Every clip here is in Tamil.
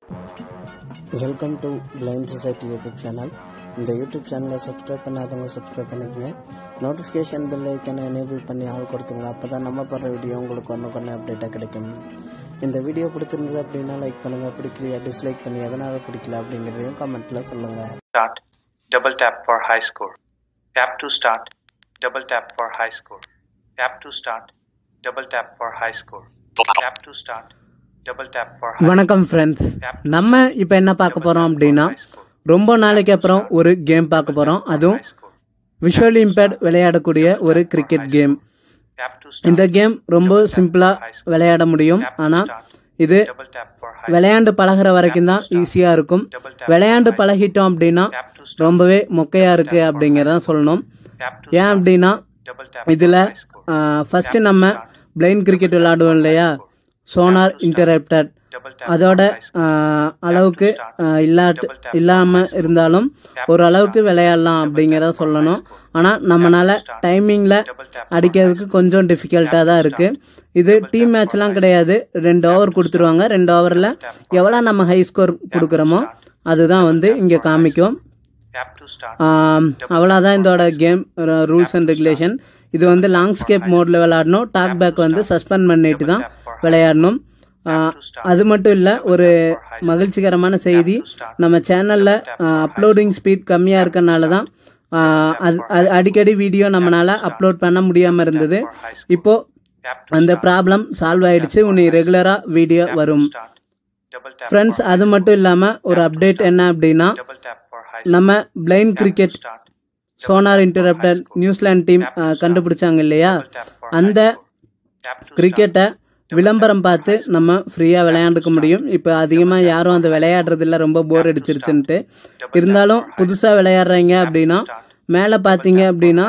Welcome to blind society YouTube channel இந்த யூடியூப் சேனலை சப்ஸ்கிரைப் பண்ணாதவங்க சப்ஸ்கிரைப் பண்ணிக்கங்க நோட்டிஃபிகேஷன் பெல் ஐக்கனை எனேபிள் பண்ணி ஆள் கொடுத்துங்க அப்போ தான் நம்ம போடுற வீடியோ உங்களுக்கு ஒன்று கொண்டு அப்டேட்டாக கிடைக்கும் இந்த வீடியோ பிடிச்சிருந்தது அப்படின்னா லைக் பண்ணுங்கள் பிடிக்கலையா டிஸ்லைக் பண்ணி எதனால் பிடிக்கல அப்படிங்கிறதையும் கமெண்ட்டில் சொல்லுங்கள் Start. Double tap for high score. Tap to start. Double tap for high score. Tap to start. Double tap for high score. Tap to start. Double tap for high வணக்கம் ஃப்ரெண்ட்ஸ் நம்ம இப்போ என்ன பார்க்க போகிறோம் அப்படின்னா ரொம்ப நாளைக்கு அப்புறம் ஒரு கேம் பார்க்க போகிறோம் அதுவும் score. விஷுவலி இம்பேர்ட் விளையாடக்கூடிய ஒரு கிரிக்கெட் கேம் Tap to இந்த start. கேம் ரொம்ப சிம்பிளாக விளையாட முடியும் ஆனால் இது Double tap for high விளையாண்டு பழகுற வரைக்கும் தான் ஈஸியாக இருக்கும் விளையாண்டு பழகிட்டோம் அப்படின்னா ரொம்பவே மொக்கையாக இருக்குது அப்படிங்கிறத சொல்லணும் Tap to ஏன் அப்படின்னா double tap இதில் ஃபஸ்ட்டு நம்ம பிளைன் கிரிக்கெட் விளையாடுவோம் இல்லையா சோனார் இன்டரப்டட் double tap அதோட ஆஹ், அளவுக்கு ஆஹ், இல்லாட்டு இல்லாமல் இருந்தாலும் ஒரு அளவுக்கு விளையாடலாம் அப்படிங்கிறத சொல்லணும் ஆனால் நம்மளால டைமிங்கில் அடிக்கிறதுக்கு கொஞ்சம் டிஃபிகல்ட்டாக தான் இருக்குது இது டீம் மேட்ச்லாம் கிடையாது ரெண்டு ஓவர் கொடுத்துருவாங்க ரெண்டு ஓவரில் எவ்வளோ நம்ம ஹை ஸ்கோர் கொடுக்குறோமோ அதுதான் வந்து இங்கே காமிக்கும் tap to start. ஆம், அவ்வளோதான் இதோட கேம் ரூல்ஸ் அண்ட் ரெகுலேஷன் இது வந்து லாங் ஸ்கேப் மோடில் விளையாடணும் டாக் பேக் வந்து சஸ்பெண்ட் பண்ணிட்டு தான் விளையாடணும் ஆ, அது மட்டும் இல்லை ஒரு மகிழ்ச்சிகரமான செய்தி நம்ம சேனலில் அப்லோடிங் ஸ்பீட் கம்மியாக இருக்கனால தான் ஆ, அது அது அடிக்கடி வீடியோ நம்மளால அப்லோட் பண்ண முடியாமல் இருந்தது இப்போ அந்த ப்ராப்ளம் சால்வ் ஆயிடுச்சு உன்னை ரெகுலராக வீடியோ வரும் Start. Double tap. ஃப்ரெண்ட்ஸ் அது மட்டும் இல்லாமல் ஒரு அப்டேட் என்ன அப்படின்னா Double tap for high நம்ம blind cricket start. Sonar interrupted New Zealand team கண்டுபிடிச்சாங்க இல்லையா Tap for அந்த tap to கிரிக்கெட்டை விளம்பரம் பார்த்து நம்ம ஃப்ரீயாக விளையாண்டுக்க முடியும் இப்போ அதிகமாக யாரும் அந்த விளையாடுறதில்ல ரொம்ப போர் அடிச்சிருச்சுன்ட்டு இருந்தாலும் புதுசாக விளையாடுறீங்க அப்படின்னா மேலே பார்த்தீங்க அப்படின்னா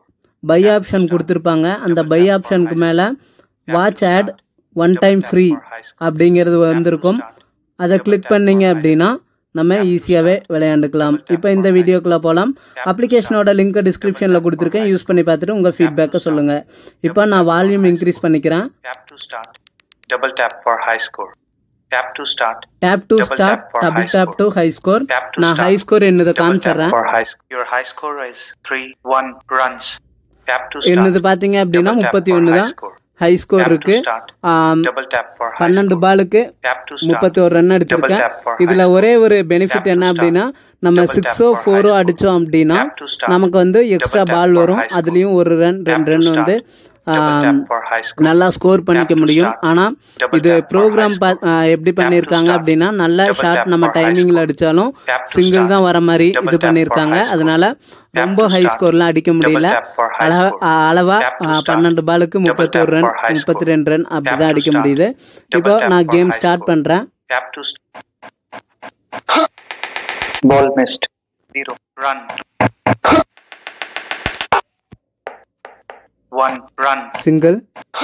பை ஆப்ஷன் கொடுத்துருப்பாங்க அந்த பை ஆப்ஷனுக்கு மேலே watch ad one time free அப்படிங்கிறது வந்திருக்கும் அதை கிளிக் பண்ணீங்க அப்படின்னா நம்ம ஈஸியாகவே விளையாண்டுக்கலாம் இப்போ இந்த வீடியோக்குள்ளே போகலாம் அப்ளிகேஷனோட லிங்க்கை டிஸ்கிரிப்ஷனில் கொடுத்துருக்கேன் யூஸ் பண்ணி பார்த்துட்டு உங்கள் ஃபீட்பேக்கை சொல்லுங்கள் இப்போ நான் வால்யூம் இன்க்ரீஸ் பண்ணிக்கிறேன் Tap to start. Double tap for high score. Tap to start. Tap to start double tap to high score Tap to நான் start. ஹை ஸ்கோர் என்னதை Double tap காமிச்சிடுறேன் for high score. Your high score is 3 1 runs. Tap to start. என்னது பார்த்தீங்க அப்படின்னா Double tap முப்பத்தி for ஒன்று high தான் score. High score Tap to இருக்கு start. ஆம், Double tap for high பன்னெண்டு score. பாலுக்கு Tap to start. முப்பத்தி ஒரு ரன் அடிச்சிருக்கேன் Double tap for high இதுல ஒரே ஒரு பெனிஃபிட் என்ன அப்படின்னா நம்ம Double tap சிக்ஸோ for high four o score. அடிச்சோம் அப்படின்னா Tap to start. நமக்கு வந்து extra Double tap ball for வரும் high score. அதுலயும் ஒரு ரன் Tap ரெண்டு to ரன் start. வந்து Double ஆம், tap for high score. நல்லா ஸ்கோர் பண்ணிக்க Tap to முடியும் start. ஆனா Double இது tap for program high score. எப்படி Tap to பண்ணிருக்காங்க start. அப்படின்னா நல்ல Double ஷாட் tap நம்ம for high டைமிங்ல score. அடிச்சாலும் Tap to சிங்கிள் start. தான் வர மாதிரி Double இது tap for பண்ணிருக்காங்க high score. அதனால Tap ரொம்ப to ஹை start. ஸ்கோர்லாம் அடிக்க முடியல Double tap for high அளவா score. அளவா Tap to ஆ, start. பன்னெண்டு பாலுக்கு Double முப்பத்தி tap ஒரு ரன் for high score. முப்பத்தி ரெண்டு ரன் Tap அப்படிதான் to அடிக்க start. முடியுது Double இப்போ tap நான் for game high start score. பண்றேன் Tap to st- Ball missed. Zero. Run. One. Run. Single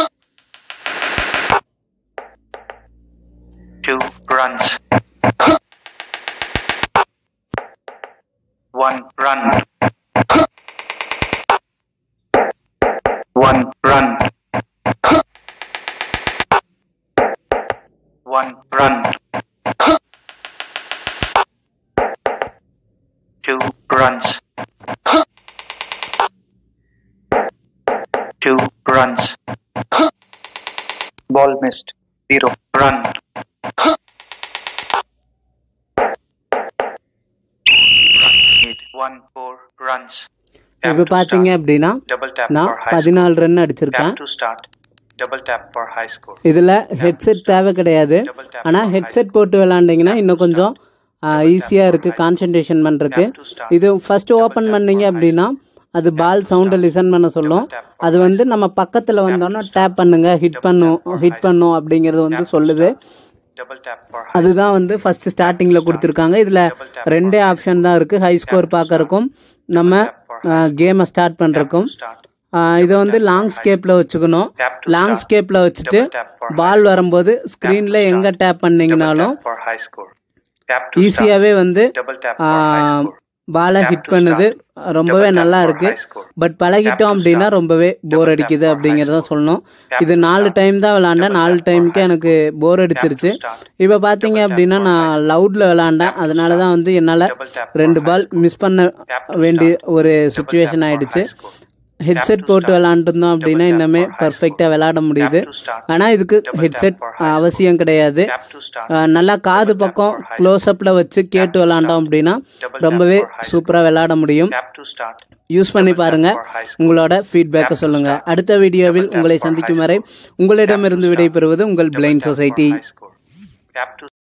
Two. Runs. One. Run. One. Run. One. Run. Two. Runs. Two. Runs. Ball missed. Zero. Run. Need one. Four. Runs. Tap இப்போ to பாத்தீங்க start. அப்படின்னா Double tap நான் for high score. பதினாலு ரன் அடிச்சிருக்கேன் Tap to start. Double tap for high score. இதுல ஹெட்செட் தேவை கிடையாது ஆனா ஹெட்செட் போட்டு விளையாண்டீங்கன்னா இன்னும் கொஞ்சம் ஈஸியா இருக்கு கான்சென்ட்ரேஷன் பண்றதுக்கு இது ஃபர்ஸ்ட் ஓபன் பண்ணீங்க அப்படின்னா அது பால் சவுண்டை லிசன் பண்ண சொல்லும் அது வந்து நம்ம பக்கத்துல வந்தோன்னா டேப் பண்ணுங்க ஹிட் பண்ணும் ஹிட் பண்ணும் அப்படிங்கறது வந்து சொல்லுது Double tap for high அதுதான் வந்து ஃபர்ஸ்ட் ஸ்டார்டிங்ல கொடுத்துருக்காங்க இதுல ரெண்டே ஆப்ஷன் தான் இருக்கு ஹை ஸ்கோர் பார்க்கறக்கும் நம்ம கேமை ஸ்டார்ட் பண்றதுக்கும் start. ஆஹ் இதை வந்து லாங் ஸ்கேப்ல வச்சுக்கணும் லாங் ஸ்கேப்ல வச்சுட்டு பால் வரும்போது ஸ்கிரீன்ல எங்க டேப் பண்ணீங்கனாலும் For high score. Tap to start. ஈஸியாவே வந்து Double tap for high score. பாலை ஹிட் பண்ணுது ரொம்பவே நல்லா இருக்கு பட் பழகிட்டோம் அப்படின்னா ரொம்பவே போர் அடிக்குது அப்படிங்கிறத சொல்லணும் இது நாலு டைம் தான் விளாண்டேன் நாலு டைமுக்கு எனக்கு போர் அடிச்சிருச்சு இப்போ பார்த்தீங்க அப்படின்னா நான் லவுட்ல விளாண்டேன் அதனால தான் வந்து என்னால் ரெண்டு பால் மிஸ் பண்ண வேண்டிய ஒரு சுச்சுவேஷன் ஆயிடுச்சு ஹெட்செட் போட்டு விளாண்டுருந்தோம் அப்படின்னா இன்னமே பர்ஃபெக்டாக விளாட முடியுது ஆனால் இதுக்கு ஹெட்செட் அவசியம் கிடையாது அஹ் நல்லா காது பக்கம் க்ளோஸ் அப்பில் வச்சு கேட்டு விளாண்டோம் அப்படின்னா ரொம்பவே சூப்பராக விளாட முடியும் Tap to start. யூஸ் பண்ணி பாருங்க உங்களோட ஃபீட்பேக்கை சொல்லுங்க அடுத்த வீடியோவில் உங்களை சந்திக்கும் வரை உங்களிடமிருந்து விடைபெறுவது உங்கள் blind society High score. Tap to